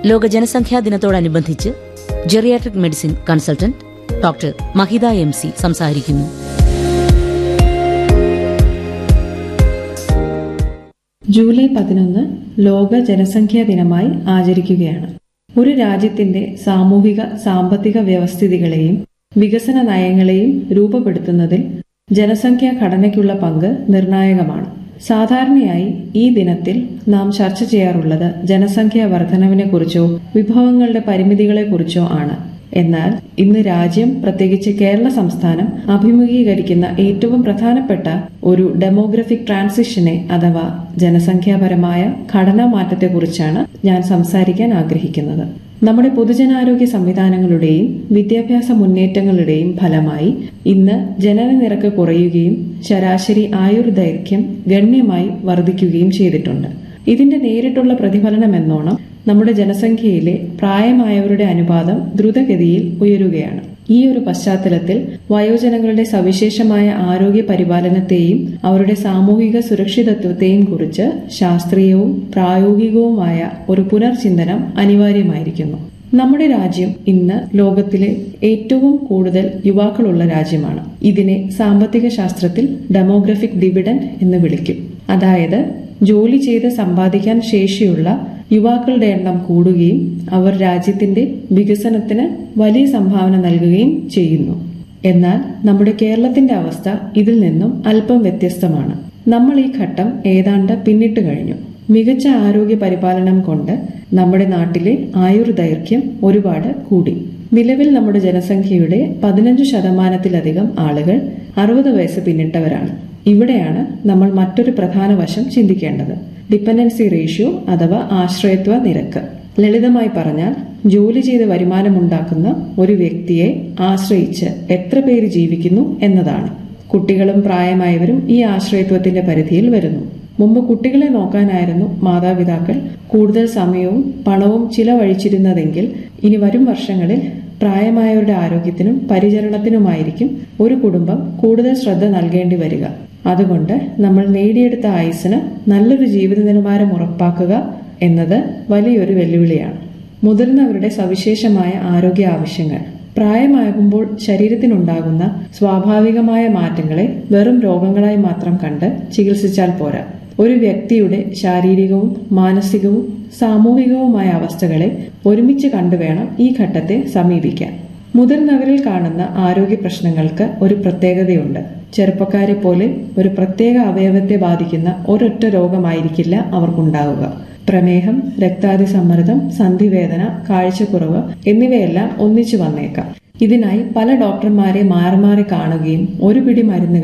ലോക ജനസംഖ്യാ ദിനത്തോടനുബന്ധിച്ച് geriatric medicine consultant doctor Mahitha M C സംസാരിക്കുന്നു ജൂലൈ പതിനൊന്ന് ലോക ജനസംഖ്യാ ദിനമായി ആചരിക്കുകയാണ് ഒരു രാജ്യത്തിന്റെ സാമൂഹിക സാമ്പത്തിക വ്യവസ്ഥിതികളെയും വികസന നയങ്ങളെയും രൂപപ്പെടുത്തുന്നതിൽ ജനസംഖ്യാ ഘടനയ്ക്കുള്ള പങ്ക് നിർണായകമാണ് സാധാരണയായി ഈ ദിനത്തിൽ നാം ചർച്ച ചെയ്യാറുള്ളത് ജനസംഖ്യാ വർധനവിനെക്കുറിച്ചോ വിഭവങ്ങളുടെ പരിമിതികളെക്കുറിച്ചോ ആണ് എന്നാൽ ഇന്ന് രാജ്യം പ്രത്യേകിച്ച് കേരള സംസ്ഥാനം അഭിമുഖീകരിക്കുന്ന ഏറ്റവും പ്രധാനപ്പെട്ട ഒരു ഡെമോഗ്രഫിക് ട്രാൻസിഷനെ അഥവാ ജനസംഖ്യാപരമായ ഘടനാ മാറ്റത്തെക്കുറിച്ചാണ് ഞാൻ സംസാരിക്കാൻ ആഗ്രഹിക്കുന്നത് നമ്മുടെ പൊതുജനാരോഗ്യ സംവിധാനങ്ങളുടെയും വിദ്യാഭ്യാസ മുന്നേറ്റങ്ങളുടെയും ഫലമായി ഇന്ന് ജനന നിരക്ക് കുറയുകയും ശരാശരി ആയുർദൈർഘ്യം ഗണ്യമായി വർദ്ധിക്കുകയും ചെയ്തിട്ടുണ്ട് ഇതിന്റെ നേരിട്ടുള്ള പ്രതിഫലനം എന്നോണം നമ്മുടെ ജനസംഖ്യയിലെ പ്രായമായവരുടെ അനുപാതം ദ്രുതഗതിയിൽ ഉയരുകയാണ് ഈ ഒരു പശ്ചാത്തലത്തിൽ വയോജനങ്ങളുടെ സവിശേഷമായ ആരോഗ്യ പരിപാലനത്തെയും അവരുടെ സാമൂഹിക സുരക്ഷിതത്വത്തെയും കുറിച്ച് ശാസ്ത്രീയവും പ്രായോഗികവുമായ ഒരു പുനർചിന്തനം അനിവാര്യമായിരിക്കുന്നു നമ്മുടെ രാജ്യം ഇന്ന് ലോകത്തിലെ ഏറ്റവും കൂടുതൽ യുവാക്കളുള്ള രാജ്യമാണ് ഇതിനെ സാമ്പത്തിക ശാസ്ത്രത്തിൽ ഡെമോഗ്രഫിക് ഡിവിഡൻഡ് എന്ന് വിളിക്കും അതായത് ജോലി ചെയ്ത് സമ്പാദിക്കാൻ ശേഷിയുള്ള യുവാക്കളുടെ എണ്ണം കൂടുകയും അവർ രാജ്യത്തിന്റെ വികസനത്തിന് വലിയ സംഭാവന നൽകുകയും ചെയ്യുന്നു എന്നാൽ നമ്മുടെ കേരളത്തിന്റെ അവസ്ഥ ഇതിൽ നിന്നും അല്പം വ്യത്യസ്തമാണ് നമ്മൾ ഈ ഘട്ടം ഏതാണ്ട് പിന്നിട്ട് കഴിഞ്ഞു മികച്ച ആരോഗ്യ പരിപാലനം കൊണ്ട് നമ്മുടെ നാട്ടിലെ ആയുർദൈർഘ്യം ഒരുപാട് കൂടി നിലവിൽ നമ്മുടെ ജനസംഖ്യയുടെ പതിനഞ്ച് ശതമാനത്തിലധികം ആളുകൾ അറുപത് വയസ്സ് പിന്നിട്ടവരാണ് ഇവിടെയാണ് നമ്മൾ മറ്റൊരു പ്രധാന വശം ചിന്തിക്കേണ്ടത് ഡിപ്പെൻഡൻസി റേഷ്യോ അഥവാ ആശ്രയത്വ നിരക്ക് ലളിതമായി പറഞ്ഞാൽ ജോലി ചെയ്ത് വരുമാനമുണ്ടാക്കുന്ന ഒരു വ്യക്തിയെ ആശ്രയിച്ച് എത്ര പേര് ജീവിക്കുന്നു എന്നതാണ് കുട്ടികളും പ്രായമായവരും ഈ ആശ്രയത്വത്തിന്റെ പരിധിയിൽ വരുന്നു മുമ്പ് കുട്ടികളെ നോക്കാനായിരുന്നു മാതാപിതാക്കൾ കൂടുതൽ സമയവും പണവും ചിലവഴിച്ചിരുന്നതെങ്കിൽ ഇനി വരും വർഷങ്ങളിൽ പ്രായമായവരുടെ ആരോഗ്യത്തിനും പരിചരണത്തിനുമായിരിക്കും ഒരു കുടുംബം കൂടുതൽ ശ്രദ്ധ നൽകേണ്ടി വരിക അതുകൊണ്ട് നമ്മൾ നേടിയെടുത്ത ആയുസ്സിന് നല്ലൊരു ജീവിത നിലവാരം ഉറപ്പാക്കുക എന്നത് വലിയൊരു വെല്ലുവിളിയാണ് മുതിർന്നവരുടെ സവിശേഷമായ ആരോഗ്യ ആവശ്യങ്ങൾ പ്രായമാകുമ്പോൾ ശരീരത്തിനുണ്ടാകുന്ന സ്വാഭാവികമായ മാറ്റങ്ങളെ വെറും രോഗങ്ങളായി മാത്രം കണ്ട് ചികിത്സിച്ചാൽ പോരാ ഒരു വ്യക്തിയുടെ ശാരീരികവും മാനസികവും സാമൂഹികവുമായ അവസ്ഥകളെ ഒരുമിച്ച് കണ്ടുവേണം ഈ ഘട്ടത്തെ സമീപിക്കാൻ മുതിർന്നവരിൽ കാണുന്ന ആരോഗ്യ പ്രശ്നങ്ങൾക്ക് ഒരു പ്രത്യേകതയുണ്ട് ചെറുപ്പക്കാരെ പോലെ ഒരു പ്രത്യേക അവയവത്തെ ബാധിക്കുന്ന ഒരൊറ്റ രോഗമായിരിക്കില്ല അവർക്കുണ്ടാവുക പ്രമേഹം രക്താതിസമ്മർദ്ദം സന്ധിവേദന കാഴ്ചക്കുറവ് എന്നിവയെല്ലാം ഒന്നിച്ചു വന്നേക്കാം ഇതിനായി പല ഡോക്ടർമാരെ മാറി മാറി കാണുകയും ഒരു പിടി മരുന്നുകൾ